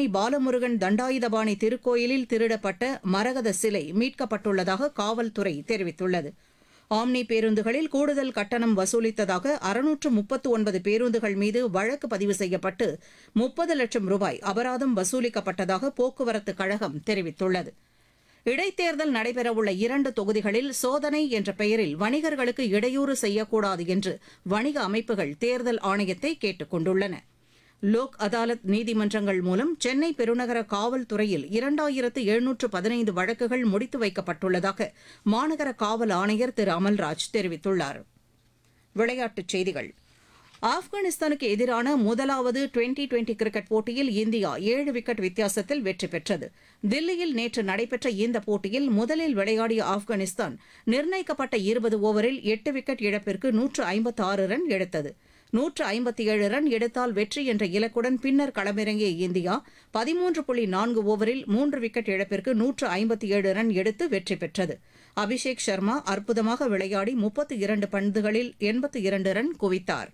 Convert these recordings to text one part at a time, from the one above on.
பாலமுருகன் தண்டாயுதபாணி திருக்கோயிலில் திருடப்பட்ட மரகத சிலை மீட்கப்பட்டுள்ளதாக காவல்துறை தெரிவித்துள்ளது ஆம்னி பேருந்துகளில் கூடுதல் கட்டணம் வசூலித்ததாக அறுநூற்று முப்பத்து ஒன்பது பேருந்துகள் மீது வழக்கு பதிவு செய்யப்பட்டு முப்பது லட்சம் ரூபாய் அபராதம் வசூலிக்கப்பட்டதாக போக்குவரத்து கழகம் தெரிவித்துள்ளது இடைத்தேர்தல் நடைபெறவுள்ள இரண்டு தொகுதிகளில் சோதனை என்ற பெயரில் வணிகர்களுக்கு இடையூறு செய்யக்கூடாது என்று வணிக அமைப்புகள் தேர்தல் ஆணையத்தை கேட்டுக் கொண்டுள்ளன லோக் அதாலத் நீதிமன்றங்கள் மூலம் சென்னை பெருநகர காவல்துறையில் இரண்டாயிரத்து எழுநூற்று பதினைந்து வழக்குகள் முடித்து வைக்கப்பட்டுள்ளதாக மாநகர காவல் ஆணையர் திரு அமல்ராஜ் தெரிவித்துள்ளார் விளையாட்டுச் செய்திகள் ஆப்கானிஸ்தானுக்கு எதிரான முதலாவது டுவெண்டி டுவெண்டி கிரிக்கெட் போட்டியில் இந்தியா ஏழு விக்கெட் வித்தியாசத்தில் வெற்றி பெற்றது தில்லியில் நேற்று நடைபெற்ற இந்த போட்டியில் முதலில் விளையாடிய ஆப்கானிஸ்தான் நிர்ணயிக்கப்பட்ட இருபது ஓவரில் எட்டு விக்கெட் இழப்பிற்கு நூற்று ஐம்பத்து ஆறு ரன் எடுத்தது நூற்று ஐம்பத்தி ஏழு ரன் எடுத்தால் வெற்றி என்ற இலக்குடன் பின்னர் களமிறங்கிய இந்தியா பதிமூன்று புள்ளி நான்கு ஓவரில் மூன்று விக்கெட் இழப்பிற்கு நூற்று ஐம்பத்தி ஏழு ரன் எடுத்து வெற்றி பெற்றது அபிஷேக் சர்மா அற்புதமாக விளையாடி முப்பத்து இரண்டு பந்துகளில் எண்பத்து இரண்டு ரன் குவித்தார்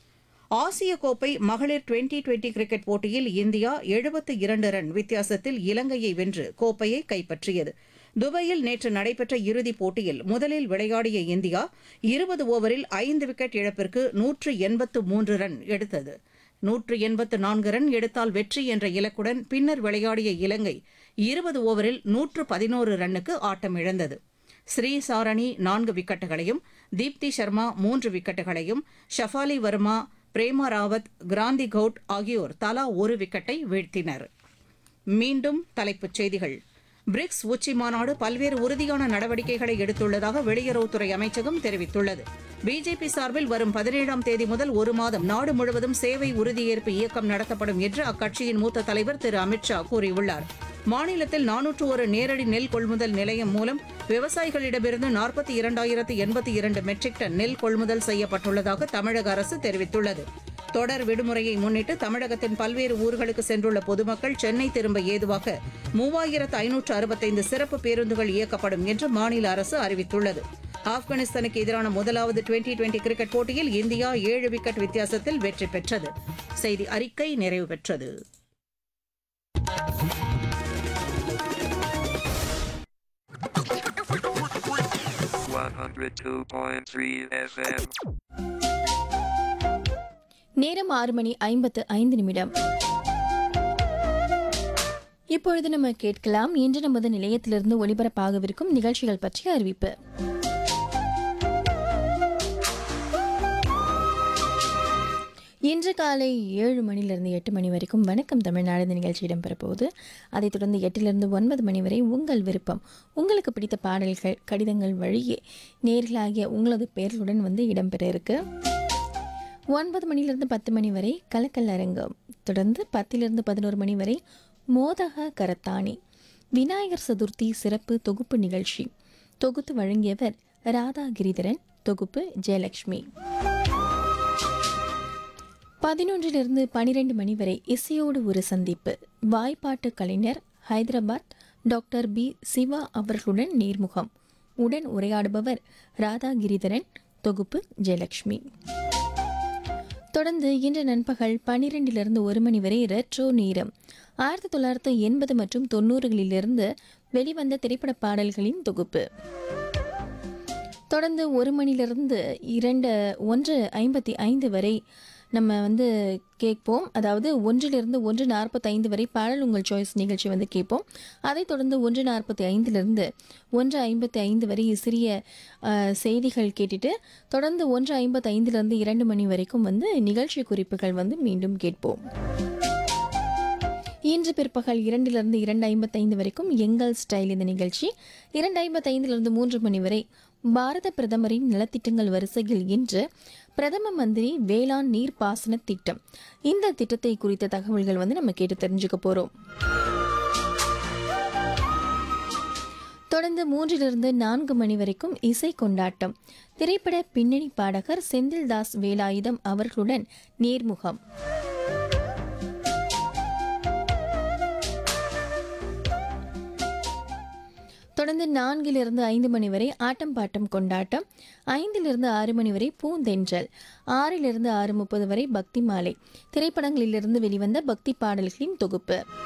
ஆசிய கோப்பை மகளிர் டுவெண்டி டுவெண்டி கிரிக்கெட் போட்டியில் இந்தியா எழுபத்து இரண்டு ரன் வித்தியாசத்தில் இலங்கையை வென்று கோப்பையை கைப்பற்றியது துபாயில் நேற்று நடைபெற்ற இறுதிப் போட்டியில் முதலில் விளையாடிய இந்தியா இருபது ஓவரில் ஐந்து விக்கெட் இழப்பிற்கு நூற்று எண்பத்து மூன்று ரன் எடுத்தது நூற்று எண்பத்து நான்கு ரன் எடுத்தால் வெற்றி என்ற இலக்குடன் பின்னர் விளையாடிய இலங்கை இருபது ஓவரில் நூற்று பதினோரு ரன்னுக்கு ஆட்டமிழந்தது ஸ்ரீ சாரணி நான்கு விக்கெட்டுகளையும் தீப்தி சர்மா மூன்று விக்கெட்டுகளையும் ஷஃபாலி வர்மா பிரேமா ராவத் கிராந்தி கவுட் ஆகியோர் தலா ஒரு விக்கெட்டை வீழ்த்தினர் மீண்டும் தலைப்புச் செய்திகள் பிரிக்ஸ் உச்சி மாநாடு பல்வேறு உறுதியான நடவடிக்கைகளை எடுத்துள்ளதாக வெளியுறவுத்துறை அமைச்சகம் தெரிவித்துள்ளது பிஜேபி சார்பில் வரும் பதினேழாம் தேதி முதல் ஒரு மாதம் நாடு முழுவதும் சேவை உறுதியேற்பு இயக்கம் நடத்தப்படும் என்று அக்கட்சியின் மூத்த தலைவர் திரு அமித்ஷா கூறியுள்ளார் மாநிலத்தில் நானூற்று ஒரு நேரடி நெல் கொள்முதல் நிலையம் மூலம் விவசாயிகளிடமிருந்து நாற்பத்தி இரண்டாயிரத்து எண்பத்தி இரண்டு மெட்ரிக் டன் நெல் கொள்முதல் செய்யப்பட்டுள்ளதாக தமிழக அரசு தெரிவித்துள்ளது தொடர் விடுமுறையை முன்னிட்டு தமிழகத்தின் பல்வேறு ஊர்களுக்கு சென்றுள்ள பொதுமக்கள் சென்னை திரும்ப ஏதுவாக மூவாயிரத்து ஐநூற்று அறுபத்தைந்து சிறப்பு பேருந்துகள் இயக்கப்படும் என்று மாநில அரசு அறிவித்துள்ளது ஆப்கானிஸ்தானுக்கு எதிரான முதலாவது டுவெண்டி டுவெண்டி கிரிக்கெட் போட்டியில் இந்தியா ஏழு விக்கெட் வித்தியாசத்தில் வெற்றி பெற்றது செய்தி அறிக்கை நிறைவு பெற்றது One hundred two point three FM. நேரம் ஆறு மணி ஐம்பத்து ஐந்து நிமிடம் இப்பொழுது நம்ம கேட்கலாம் இன்று நமது நிலையத்திலிருந்து ஒளிபரப்பாகவிருக்கும் நிகழ்ச்சிகள் பற்றிய அறிவிப்பு இன்று காலை ஏழு மணிலிருந்து எட்டு மணி வரைக்கும் வணக்கம் தமிழ்நாடு இந்த நிகழ்ச்சி இடம்பெறப்போகுது அதைத் தொடர்ந்து எட்டிலிருந்து ஒன்பது மணி வரை உங்கள் விருப்பம் உங்களுக்கு பிடித்த பாடல்கள் கடிதங்கள் வழியே நேர்களாகிய உங்களது பெயர்களுடன் வந்து இடம்பெற இருக்கு ஒன்பது மணிலிருந்து பத்து மணி வரை கலக்கல் அரங்கம் தொடர்ந்து பத்திலிருந்து பதினோரு மணி வரை மோதக கரத்தாணி விநாயகர் சதுர்த்தி சிறப்பு தொகுப்பு நிகழ்ச்சி தொகுத்து வழங்கியவர் ராதா கிரிதரன் தொகுப்பு ஜெயலட்சுமி பதினொன்றிலிருந்து பனிரெண்டு மணி வரை இசையோடு ஒரு சந்திப்பு வாய்ப்பாட்டு கலைஞர் ஹைதராபாத் டாக்டர் பி சிவா அவர்களுடன் நேர்முகம் உடன் உரையாடுபவர் ராதா கிரிதரன் தொகுப்பு ஜெயலட்சுமி தொடர்ந்து இன்று நண்பகல் பன்னிரெண்டிலிருந்து ஒரு மணி வரை ரெட்ரோ நேரம் ஆயிரத்தி தொள்ளாயிரத்து எண்பது மற்றும் தொண்ணூறுகளிலிருந்து வெளிவந்த திரைப்பட பாடல்களின் தொகுப்பு தொடர்ந்து ஒரு மணிலிருந்து இரண்டு ஒன்று ஐம்பத்தி ஐந்து வரை நம்ம வந்து கேட்போம் அதாவது ஒன்றிலிருந்து ஒன்று நாற்பத்தைந்து வரை பாடல் உங்கள் சாய்ஸ் நிகழ்ச்சி வந்து கேட்போம் அதைத் தொடர்ந்து ஒன்று நாற்பத்தி ஐந்திலிருந்து ஒன்று ஐம்பத்தி ஐந்து வரை சிறிய அஹ், செய்திகள் கேட்டுட்டு தொடர்ந்து ஒன்று ஐம்பத்தி ஐந்திலிருந்து இரண்டு மணி வரைக்கும் வந்து நிகழ்ச்சி குறிப்புகள் வந்து மீண்டும் கேட்போம் இன்று பிற்பகல் இரண்டிலிருந்து இரண்டு ஐம்பத்தைந்து வரைக்கும் எங்கள் ஸ்டைல் இந்த நிகழ்ச்சி இரண்டு ஐம்பத்தைந்திலிருந்து மூன்று மணி வரை பாரத பிரதமரின் நலத்திட்டங்கள் வரிசையில் இன்று பிரதம மந்திரி வேளாண் நீர்ப்பாசன திட்டம் இந்த திட்டத்தை குறித்த தகவல்கள் வந்து நம்ம கேட்டு தெரிஞ்சுக்க போறோம் தொடர்ந்து மூன்றிலிருந்து நான்கு மணி வரைக்கும் இசை கொண்டாட்டம் திரைப்பட பின்னணி பாடகர் செந்தில்தாஸ் வேலாயுதம் அவர்களுடன் நேர்முகம் தொடர்ந்து நான்கிலிருந்து ஐந்து மணி வரை ஆட்டம் பாட்டம் கொண்டாட்டம் ஐந்திலிருந்து ஆறு மணி வரை பூந்தென்றல் ஆறிலிருந்து ஆறு முப்பது வரை பக்தி மாலை திரைப்படங்களிலிருந்து வெளிவந்த பக்தி பாடல்களின் தொகுப்பு